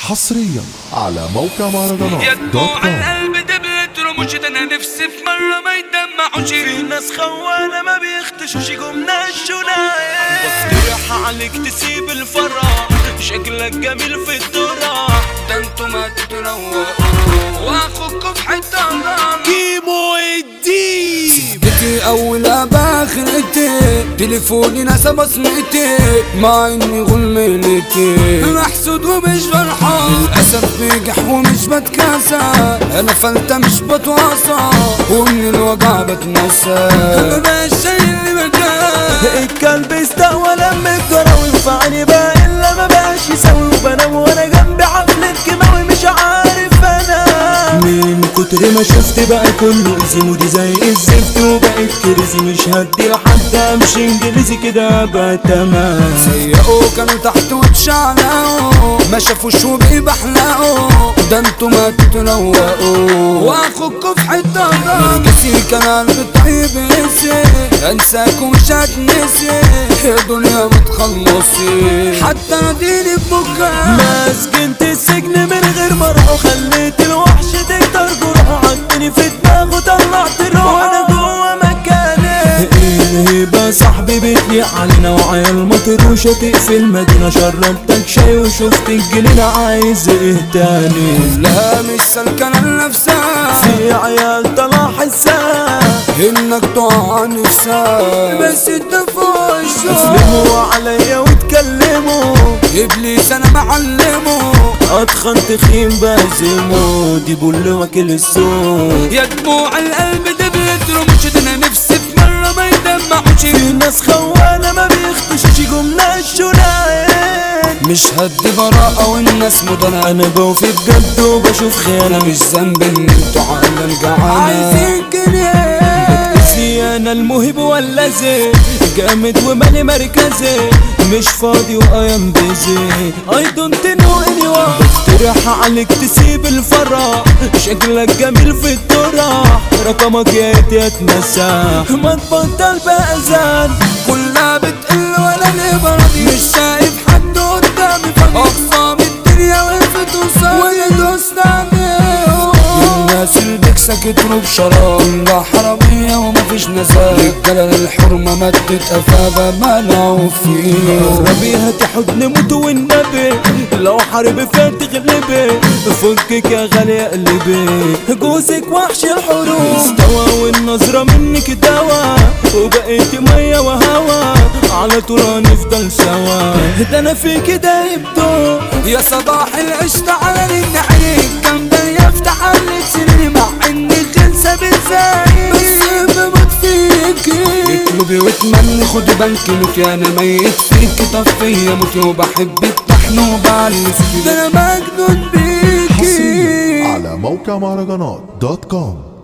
حصريا على موقع يا مهرجانات دوت دموع كوم القلب دبلت رموش ده انا نفسي في مرة ما يدمعوش في ناس خوانة ما بيختشوش يقومنا الشناية بقترح عليك تسيب الفرح شكلك جميل في الدرة ده انتوا ما تتروقوا واخوكوا في حتة غلط كيمو الديب بيتي اول باخرتي تليفوني نسى بصمتي مع اني غلملتي محسود ومش فرحان للاسف بيجح ومش بتكاسى انا فلتة مش بتواصى ومن الوجع بتنسى مبقاش اللي مكان الكلب استهوى لما الجرى وينفعني بقى الا ما بقاش يسوي وبنام وانا جنبي حفلة كيماوي مش عارف انا من كتر ما شفت بقى كله ايزي مودي زي الزفت وبقيت كريزي مش هدي لحد امشي انجليزي كده بقى تمام سيئوا كانوا تحت واتشعلقوا ما شافوش وبيبحلقوا ده انتوا ما تتروقوا واخوكوا في حتة غلط نرجسي كان قلبي طيب يسي انساكوا مش هتنسي يا دنيا ما تخلصي حتى ناديني بمكان ما سكنت السجن من غير ما اروح وخليت الوحش تكتر جروحه حطني في دماغه طلعت روح وانا جوه مكاني الهبة صاحبي بيتلي علينا وعيال مطروشة تقفل مدينة شربتك شاي وشفت الجنينة عايز ايه تاني كلها مش سلكانة لنفسها في عيال طلع حسها انك تقع نفسها بس انت فوق الشوق اسلموا عليا واتكلموا ابليس انا بعلمه اتخن تخين بهزمه دي بول واكل السوق يا دموع القلب دبلت رموش ده انا نفسي في مرة ما يدمعوش في ناس خوانة ما بيختشوش جملة الشنايين مش هدي براءة والناس مدنة انا بوفي بجد وبشوف خيانة انا مش ذنب ان انتوا عالم جعانة عايزين كده نفسي انا الموهب ولا زي جامد ومالي مركزي مش فاضي وايام بيزي اي دونت نو اني بقترح عليك تسيب الفرح شكلك جميل في الطرح رقمك يا ريت يتمسح ما تبطل باذان كلها بتقل ولا ليه برضي مش شايف حد قدامي فاضي اقسام الدنيا وقفت وصار وانا دوست عليهم الناس اللي بيكسك تروب شراب كلها حرامية ومفيش نزار رجالة للحرمة مدت أفابة ملعوب فيهم ربي هاتي حضن موت والنبي لو حرب فات تغلبي فكك يا غالي قلبي جوزك وحش الحروب استوى والنظرة منك دوا وبقيت مية وهوا على طول هنفضل سوا ده انا فيك ده يبدو يا صباح القشطة على النعيم كان ده يفتح عليك سنين مع ان الجلسة بتزايد بس بموت فيكي اطلبي واتمني خدي بالك موتي انا ميت فيكي طفية موتي وبحب الطحن وبعلي فيكي ده انا مجنون بيكي على موقع مهرجانات دوت كوم